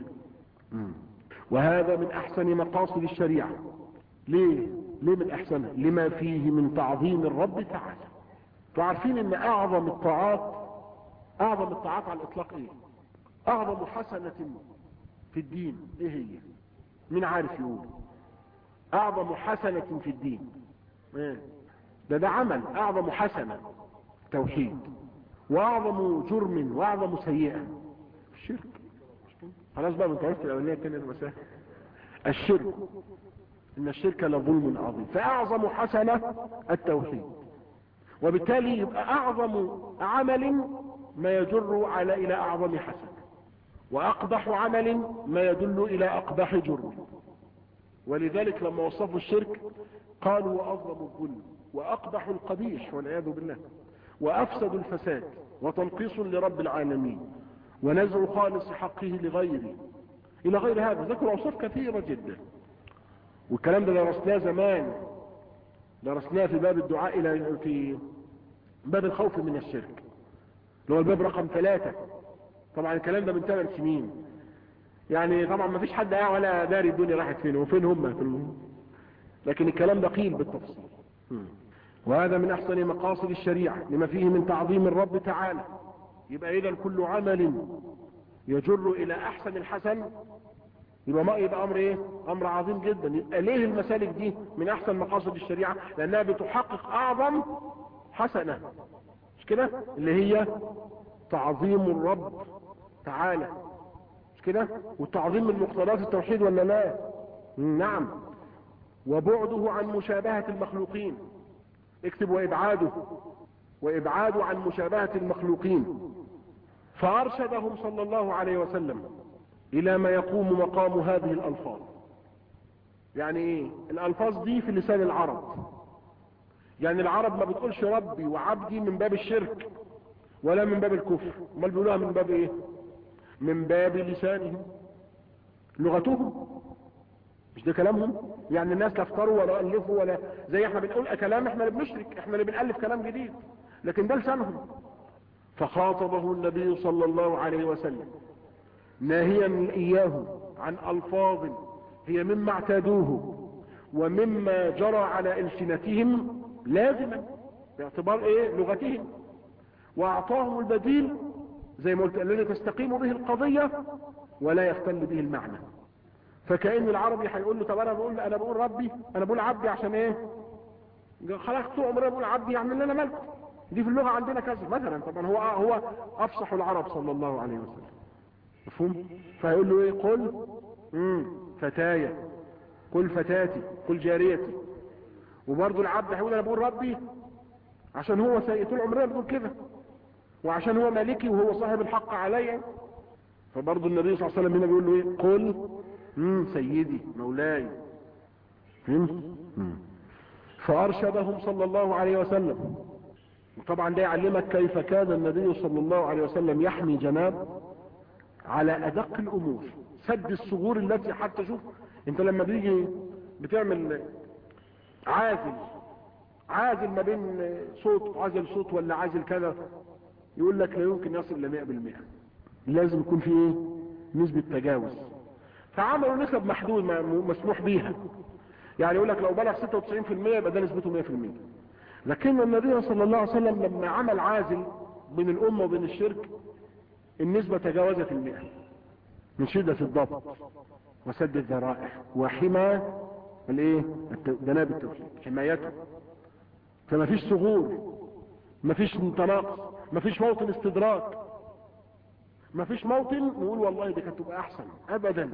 وهذا من احسن مقاصد الشريعه ليه ليه من احسنها لما فيه من تعظيم الرب تعالى فعارفين ان اعظم الطاعات اعظم الطاعات على الاطلاق ايه اعظم حسنة في الدين ايه هي مين عارف يقول اعظم حسنة في الدين ايه ده ده عمل اعظم حسنة توحيد واعظم جرم واعظم سيئة الشرك خلاص بقى انت عرفت الاولانيه الثانيه المساء الشرك ان الشرك لظلم عظيم فاعظم حسنة التوحيد وبالتالي يبقى اعظم عمل ما يجر على الى اعظم حسنة واقبح عمل ما يدل الى اقبح جرم ولذلك لما وصفوا الشرك قالوا واظلم الظلم واقبح القبيح والعياذ بالله وافسد الفساد وتنقيص لرب العالمين ونزع خالص حقه لغيره الى غير هذا ذكر اوصاف كثيرة جدا والكلام ده درسناه زمان درسناه في باب الدعاء الى في باب الخوف من الشرك اللي هو الباب رقم ثلاثة طبعا الكلام ده من ثمان سنين يعني طبعا ما فيش حد قاعد ولا داري الدنيا راحت فين وفين هم في الم... لكن الكلام ده قيل بالتفصيل وهذا من احسن مقاصد الشريعة لما فيه من تعظيم الرب تعالى يبقى اذا كل عمل يجر الى احسن الحسن يبقى ما يبقى امر ايه امر عظيم جدا يبقى ليه المسالك دي من احسن مقاصد الشريعة لانها بتحقق اعظم حسنة مش كده اللي هي تعظيم الرب تعالى مش كده والتعظيم من مقتضيات التوحيد ولا لا نعم وبعده عن مشابهة المخلوقين اكتب وابعاده وابعاده عن مشابهة المخلوقين فارشدهم صلى الله عليه وسلم الى ما يقوم مقام هذه الالفاظ يعني ايه الالفاظ دي في لسان العرب يعني العرب ما بتقولش ربي وعبدي من باب الشرك ولا من باب الكفر امال بيقولوها من باب ايه من باب لسانهم لغتهم مش ده كلامهم يعني الناس لا افتروا ولا الفوا ولا زي احنا بنقول كلام احنا اللي بنشرك احنا اللي بنالف كلام جديد لكن ده لسانهم فخاطبه النبي صلى الله عليه وسلم ناهيا اياه عن الفاظ هي مما اعتادوه ومما جرى على السنتهم لازما باعتبار ايه لغتهم واعطاهم البديل زي ما قلت الذي تستقيم به القضية ولا يختل به المعنى فكأن العربي هيقول له طب انا بقول انا بقول ربي انا بقول عبدي عشان ايه خلاص طول عمري بقول عبدي يعني اللي انا مالكم دي في اللغة عندنا كذا مثلا طبعا هو هو افصح العرب صلى الله عليه وسلم مفهوم فهيقول له ايه قل امم فتايا قل فتاتي قل جاريتي وبرضه العبد هيقول انا بقول ربي عشان هو سيء طول عمرنا بنقول كده وعشان هو مالكي وهو صاحب الحق عليا فبرضه النبي صلى الله عليه وسلم هنا بيقول له ايه قل امم سيدي مولاي فهمت فارشدهم صلى الله عليه وسلم وطبعا ده يعلمك كيف كان النبي صلى الله عليه وسلم يحمي جناب على ادق الامور سد الثغور التي حتى شوف انت لما بيجي بتعمل عازل عازل ما بين صوت عازل صوت ولا عازل كذا يقول لك لا يمكن يصل ل 100% لازم يكون في ايه نسبة تجاوز فعملوا نسب محدود مسموح بيها يعني يقول لك لو بلغ 96% يبقى ده نسبته 100% لكن النبي صلى الله عليه وسلم لما عمل عازل بين الامة وبين الشرك النسبة تجاوزت المئة من شدة الضبط وسد الذرائع وحمى الايه جناب التوحيد حمايته فما فيش ثغور ما فيش تناقص ما فيش موطن استدراك ما فيش موطن نقول والله دي كانت تبقى احسن ابدا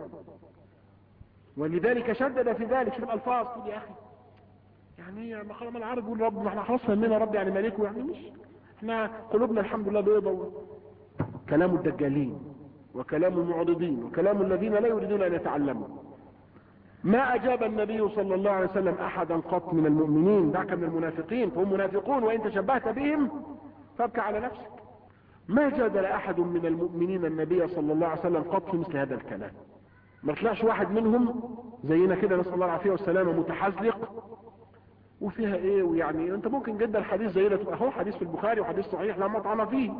ولذلك شدد في ذلك في الالفاظ تقول يا اخي يعني ما خلاص العرب يقول رب احنا خلاص فهمنا رب يعني ملكه يعني مش احنا قلوبنا الحمد لله بيضة كلام الدجالين وكلام المعرضين وكلام الذين لا يريدون ان يتعلموا ما اجاب النبي صلى الله عليه وسلم احدا قط من المؤمنين دعك من المنافقين فهم منافقون وان تشبهت بهم فابكى على نفسك ما جادل احد من المؤمنين النبي صلى الله عليه وسلم قط في مثل هذا الكلام ما طلعش واحد منهم زينا كده نسال الله العافيه والسلامه متحزلق وفيها ايه ويعني انت ممكن جدا حديث زي ده تبقى هو حديث في البخاري وحديث صحيح لا مطعم فيه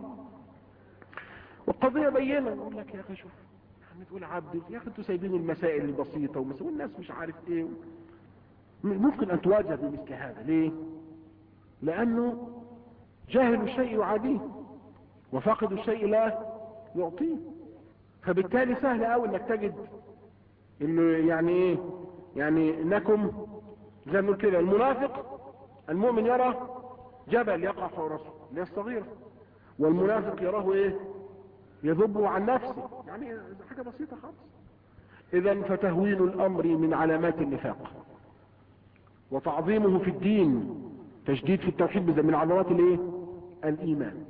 والقضيه بينه يقول لك يا اخي شوف يعني تقول عبد يا اخي انتوا سايبين المسائل البسيطه ومسائل والناس مش عارف ايه ممكن ان تواجه بمثل هذا ليه لانه جاهل الشيء يعاديه وفاقد الشيء لا يعطيه فبالتالي سهل قوي انك تجد انه يعني ايه يعني انكم زي ما نقول كده المنافق المؤمن يرى جبل يقع فوق راسه اللي هي الصغيره والمنافق يراه ايه يذب عن نفسه يعني حاجه بسيطه خالص اذا فتهوين الامر من علامات النفاق وتعظيمه في الدين تشديد في التوحيد من علامات الايه الايمان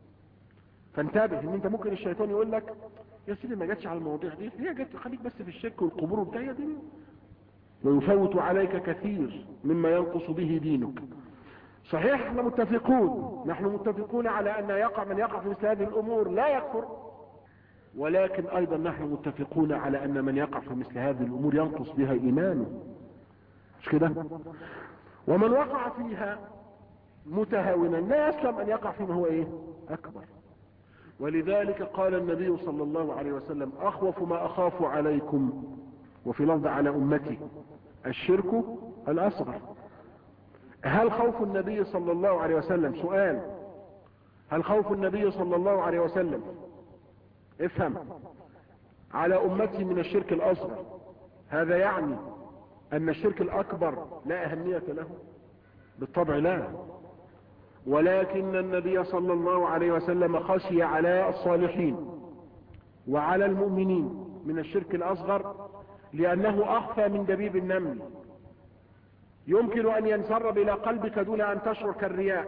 فانتبه ان انت ممكن الشيطان يقول لك يا سيدي ما جاتش على المواضيع دي هي جت خليك بس في الشرك والقبور وبتاع دي ويفوت عليك كثير مما ينقص به دينك صحيح احنا متفقون نحن متفقون على ان يقع من يقع في مثل هذه الامور لا يكفر ولكن ايضا نحن متفقون على ان من يقع في مثل هذه الامور ينقص بها ايمانه مش كده ومن وقع فيها متهاونا لا يسلم ان يقع فيما هو ايه اكبر ولذلك قال النبي صلى الله عليه وسلم اخوف ما اخاف عليكم وفي لفظ على امتي الشرك الاصغر هل خوف النبي صلى الله عليه وسلم سؤال هل خوف النبي صلى الله عليه وسلم افهم على امتي من الشرك الاصغر هذا يعني ان الشرك الاكبر لا اهمية له بالطبع لا ولكن النبي صلى الله عليه وسلم خشي على الصالحين وعلى المؤمنين من الشرك الاصغر لانه اخفى من دبيب النمل يمكن ان ينسرب الى قلبك دون ان تشعر كالرياء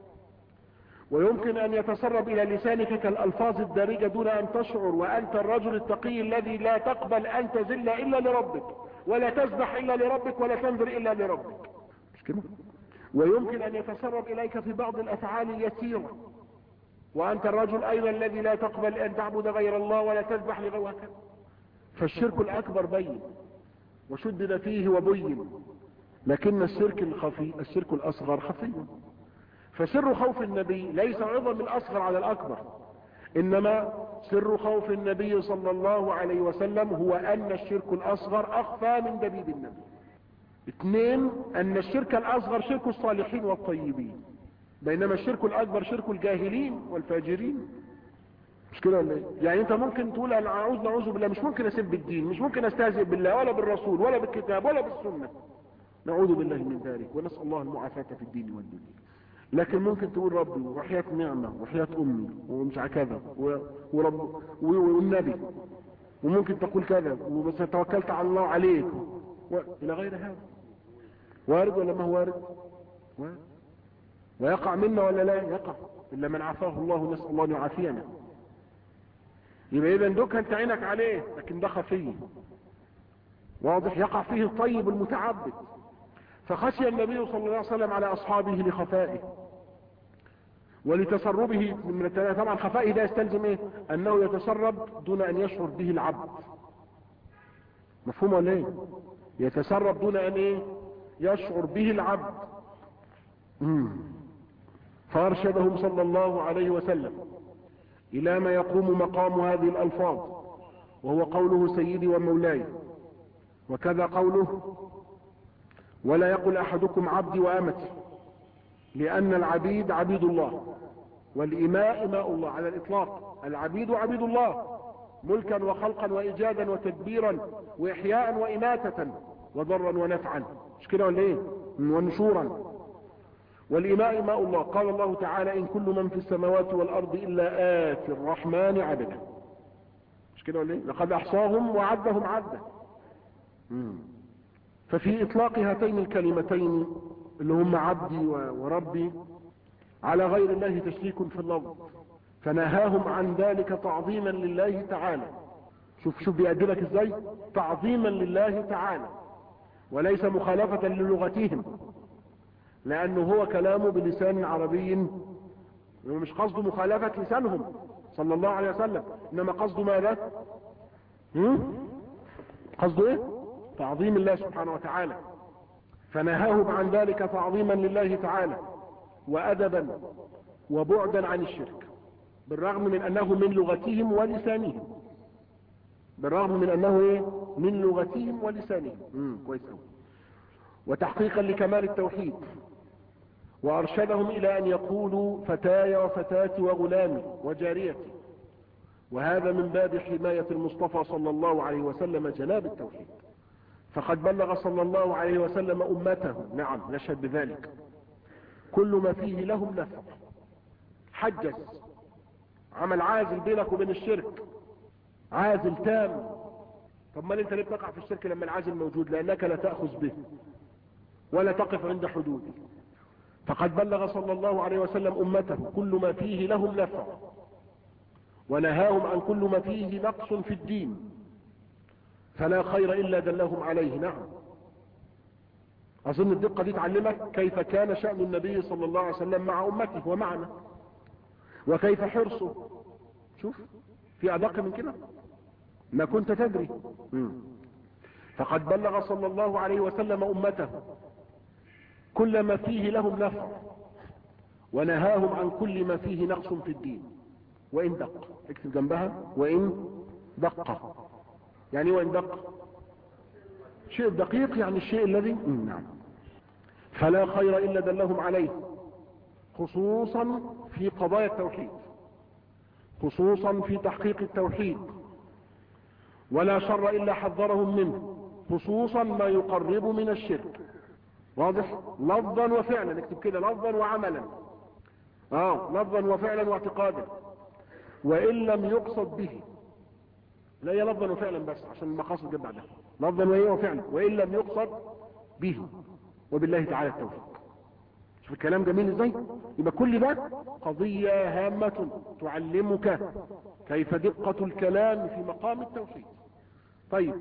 ويمكن ان يتسرب الى لسانك كالالفاظ الدارجة دون ان تشعر وانت الرجل التقي الذي لا تقبل ان تزل الا لربك ولا تسبح الا لربك ولا تنظر الا لربك مش كده ويمكن ان يتسرب اليك في بعض الافعال اليسيرة وانت الرجل ايضا الذي لا تقبل ان تعبد غير الله ولا تسبح لغير وهكذا فالشرك الاكبر بين وشدد فيه وبين لكن الشرك الخفي الشرك الاصغر خفي فسر خوف النبي ليس عظم الاصغر على الاكبر انما سر خوف النبي صلى الله عليه وسلم هو ان الشرك الاصغر اخفى من دبيب النبي اثنين ان الشرك الاصغر شرك الصالحين والطيبين بينما الشرك الاكبر شرك الجاهلين والفاجرين مش كده ولا ايه يعني انت ممكن تقول انا اعوذ نعوذ بالله مش ممكن اسب الدين مش ممكن استهزئ بالله ولا بالرسول ولا بالكتاب ولا بالسنه نعوذ بالله من ذلك ونسال الله المعافاه في الدين والدنيا لكن ممكن تقول ربي وحياة نعمة وحياة امي ومش كذا ورب والنبي وممكن تقول كذا وبس توكلت على الله عليك و... الى غير هذا وارد ولا ما هو وارد وارد ويقع منا ولا لا يقع الا من عافاه الله نسال الله ان يعافينا يبقى اذا دوك انت عينك عليه لكن ده خفي واضح يقع فيه الطيب المتعبد فخشي النبي صلى الله عليه وسلم على اصحابه لخفائه ولتسربه من التلاته طبعا خفائه ده يستلزم ايه انه يتسرب دون ان يشعر به العبد مفهوم ولا ايه يتسرب دون ان ايه يشعر به العبد مم. فارشدهم صلى الله عليه وسلم الى ما يقوم مقام هذه الالفاظ وهو قوله سيدي ومولاي وكذا قوله ولا يقل احدكم عبدي وامتي لان العبيد عبيد الله والاماء اماء الله على الاطلاق العبيد عبيد الله ملكا وخلقا وايجادا وتدبيرا واحياء واماتة وضرا ونفعا مش كده ولا ايه ونشورا والإماء ماء الله قال الله تعالى إن كل من في السماوات والأرض إلا آتي الرحمن عبدا مش كده ولا ايه لقد أحصاهم وعدهم عدا ففي إطلاق هاتين الكلمتين اللي هم عبدي وربي على غير الله تشريك في اللفظ فنهاهم عن ذلك تعظيما لله تعالى شوف شوف بيأدبك ازاي تعظيما لله تعالى وليس مخالفة للغتهم لانه هو كلامه بلسان عربي مش قصده مخالفة لسانهم صلى الله عليه وسلم انما قصده ماذا قصده ايه تعظيم الله سبحانه وتعالى فنهاهم عن ذلك تعظيما لله تعالى وادبا وبعدا عن الشرك بالرغم من انه من لغتهم ولسانهم بالرغم من انه ايه من لغتهم ولسانهم كويس قوي وتحقيقا لكمال التوحيد وأرشدهم إلى أن يقولوا فتاي وفتاتي وغلامي وجاريتي وهذا من باب حماية المصطفى صلى الله عليه وسلم جناب التوحيد فقد بلغ صلى الله عليه وسلم أمته نعم نشهد بذلك كل ما فيه لهم نفع حجز عمل عازل بينك وبين الشرك عازل تام طب ما انت ليه بتقع في الشرك لما العازل موجود لانك لا تأخذ به ولا تقف عند حدوده فقد بلغ صلى الله عليه وسلم امته كل ما فيه لهم نفع ونهاهم عن كل ما فيه نقص في الدين فلا خير الا دلهم عليه نعم اظن الدقة دي تعلمك كيف كان شأن النبي صلى الله عليه وسلم مع امته ومعنا وكيف حرصه شوف في ادق من كده ما كنت تدري مم. فقد بلغ صلى الله عليه وسلم امته كل ما فيه لهم نفع ونهاهم عن كل ما فيه نقص في الدين وان دق اكتب جنبها وان دق يعني وان دق شيء دقيق يعني الشيء الذي مم. نعم فلا خير الا دلهم عليه خصوصا في قضايا التوحيد خصوصا في تحقيق التوحيد ولا شر الا حذرهم منه خصوصا ما يقرب من الشرك واضح لفظا وفعلا اكتب كده لفظا وعملا اه لفظا وفعلا واعتقادا وان لم يقصد به لا هي لفظا وفعلا بس عشان المقاصد جت بعدها لفظا وايه وفعلا وان لم يقصد به وبالله تعالى التوفيق شوف الكلام جميل ازاي يبقى كل ده قضية هامة تعلمك كيف دقة الكلام في مقام التوحيد طيب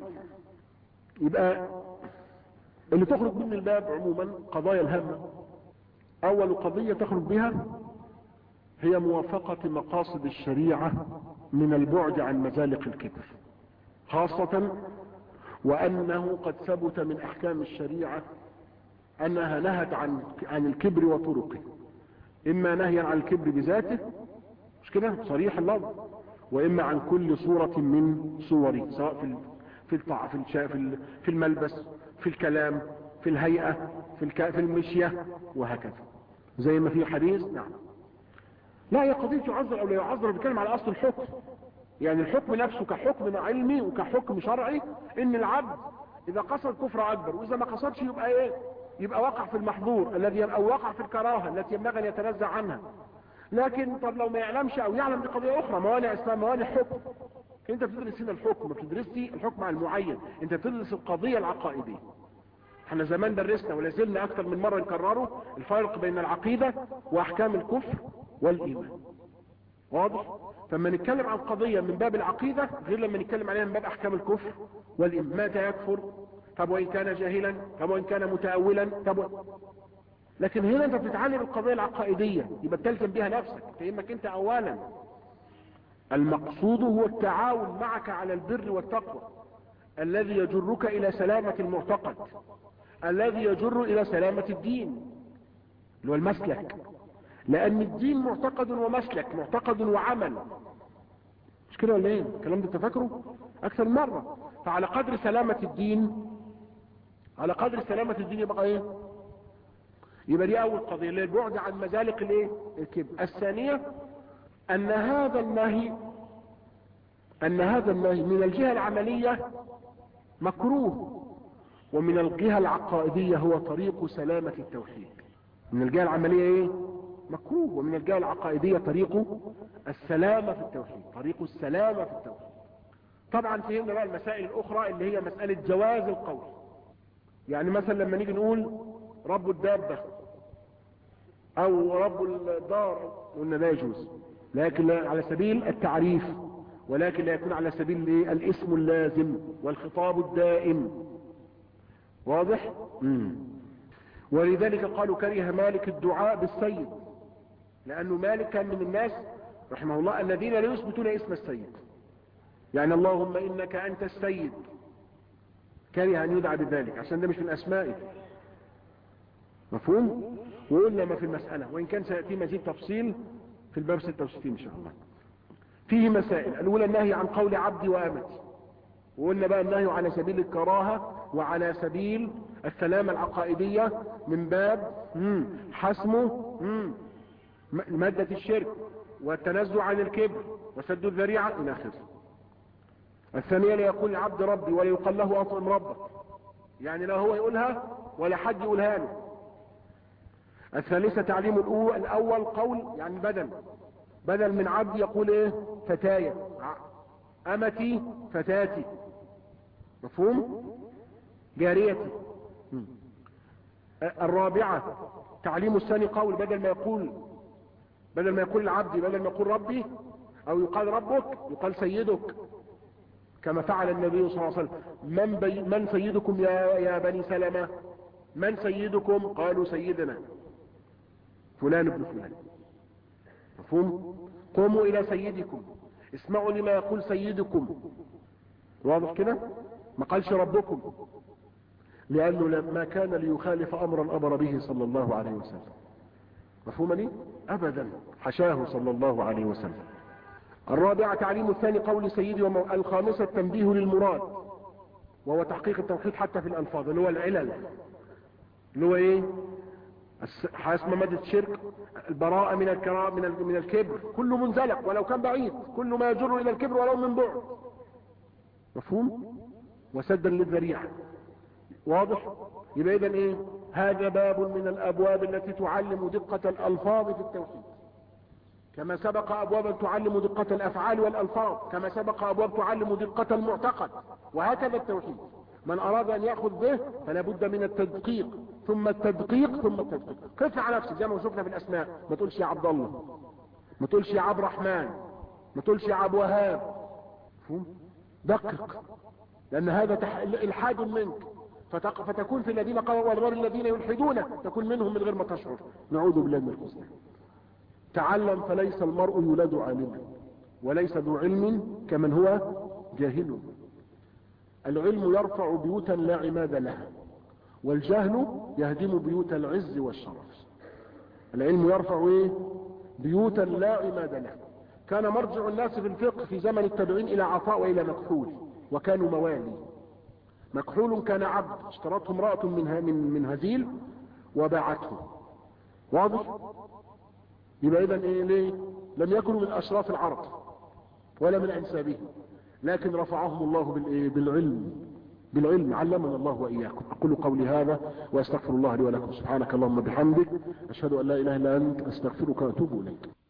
يبقى اللي تخرج من الباب عموما قضايا الهامة اول قضية تخرج بها هي موافقة مقاصد الشريعة من البعد عن مزالق الكبر خاصة وانه قد ثبت من احكام الشريعة انها نهت عن عن الكبر وطرقه اما نهيا عن الكبر بذاته مش كده صريح اللفظ واما عن كل صورة من صوره سواء في في الطاعة في الشا في في الملبس في الكلام في الهيئة في الك... في المشية وهكذا زي ما في حديث نعم لا هي قضية يعذر او لا يعذر بيتكلم على اصل الحكم يعني الحكم نفسه كحكم علمي وكحكم شرعي ان العبد اذا قصد كفر اكبر واذا ما قصدش يبقى ايه يبقى وقع في المحظور الذي او وقع في الكراهه التي ينبغي ان يتنزع عنها لكن طب لو ما يعلمش او يعلم دي قضيه اخرى موانع اسلام موانع حكم انت بتدرس هنا الحكم ما بتدرسي الحكم على المعين انت بتدرس القضيه العقائديه احنا زمان درسنا ولا زلنا اكثر من مره نكرره الفرق بين العقيده واحكام الكفر والايمان واضح فلما نتكلم عن قضيه من باب العقيده غير لما نتكلم عليها من باب احكام الكفر والايمان متى يكفر طب وان كان جاهلا طب وان كان متاولا طب و... لكن هنا انت بتتعلم القضيه العقائديه يبقى بتلزم بها نفسك فهمك انت اولا المقصود هو التعاون معك على البر والتقوى الذي يجرك الى سلامة المعتقد الذي يجر الى سلامة الدين اللي هو المسلك لان الدين معتقد ومسلك معتقد وعمل مش كده ولا ايه الكلام ده تفكره اكثر مرة فعلى قدر سلامة الدين على قدر سلامة الدين يبقى ايه يبقى دي اول قضية اللي البعد عن مزالق الايه الكبر الثانية ان هذا النهي ان هذا النهي من الجهة العملية مكروه ومن الجهة العقائدية هو طريق سلامة التوحيد من الجهة العملية ايه مكروه ومن الجهة العقائدية طريق السلامة في التوحيد طريق السلامة في التوحيد طبعا فهمنا بقى المسائل الاخرى اللي هي مسألة جواز القول يعني مثلا لما نيجي نقول رب الدابة او رب الدار قلنا لا يجوز لكن على سبيل التعريف ولكن لا يكون على سبيل الاسم اللازم والخطاب الدائم واضح مم. ولذلك قالوا كره مالك الدعاء بالسيد لانه مالك كان من الناس رحمه الله الذين لا يثبتون اسم السيد يعني اللهم انك انت السيد كره ان يدعى بذلك عشان ده مش من اسمائه مفهوم وقلنا ما في المسألة وإن كان سيأتي مزيد تفصيل في الباب 66 إن شاء الله فيه مسائل الأولى النهي عن قول عبدي وأمتي وقلنا بقى النهي على سبيل الكراهة وعلى سبيل السلامة العقائدية من باب مم، حسمه مم، م- مادة الشرك والتنزع عن الكبر وسد الذريعة إلى آخره الثانية ليقول العبد ربي ولا يقال له أطعم ربك يعني لا هو يقولها ولا حد يقولها له الثالثة تعليم الأول, الأول قول يعني بدل بدل من عبد يقول ايه فتايا ع- أمتي فتاتي مفهوم جاريتي مم. الرابعة تعليم الثاني قول بدل ما يقول بدل ما يقول العبد بدل ما يقول ربي او يقال ربك يقال سيدك كما فعل النبي صلى الله عليه وسلم من, بي من سيدكم يا, يا بني سلمة من سيدكم قالوا سيدنا فلان ابن فلان مفهوم قوموا الى سيدكم اسمعوا لما يقول سيدكم واضح كده ما قالش ربكم لانه لما كان ليخالف امرا امر به صلى الله عليه وسلم مفهوم لي ابدا حشاه صلى الله عليه وسلم الرابعة تعليم الثاني قول سيدي ومو... الخامسة التنبيه للمراد وهو تحقيق التوحيد حتى في الألفاظ اللي هو العلل اللي هو ايه الس- حاسم مادة الشرك البراءة من الكرا من ال... من الكبر كله منزلق ولو كان بعيد كل ما يجر إلى الكبر ولو من بعد مفهوم وسدا للذريعة واضح يبقى اذا ايه هذا باب من الابواب التي تعلم دقة الالفاظ في التوحيد كما سبق ابوابا تعلم دقة الافعال والالفاظ كما سبق ابواب تعلم دقة المعتقد وهكذا التوحيد من اراد ان ياخذ به فلا بد من التدقيق ثم التدقيق ثم التدقيق قف على نفسك زي ما شفنا في الاسماء ما تقولش يا عبد الله ما تقولش يا عبد الرحمن ما تقولش يا عبد وهاب مفهوم دقق لان هذا تح... الحاد منك فتق... فتكون في الذين قالوا والغير الذين يلحدون تكون منهم من غير ما تشعر نعوذ بالله من الحسنى تعلم فليس المرء يولد عالما وليس ذو علم كمن هو جاهل العلم يرفع بيوتا لا عماد لها والجهل يهدم بيوت العز والشرف العلم يرفع ايه بيوتا لا عماد لها كان مرجع الناس في الفقه في زمن التابعين الى عطاء والى مكحول وكانوا موالي مكحول كان عبد اشترته امرأة من من من هزيل وباعته واضح يبقى اذا ايه ليه لم يكونوا من اشراف العرب ولا من انسابهم لكن رفعهم الله بالايه بالعلم بالعلم علمنا الله واياكم اقول قولي هذا واستغفر الله لي ولكم سبحانك اللهم بحمدك اشهد ان لا اله الا انت استغفرك واتوب اليك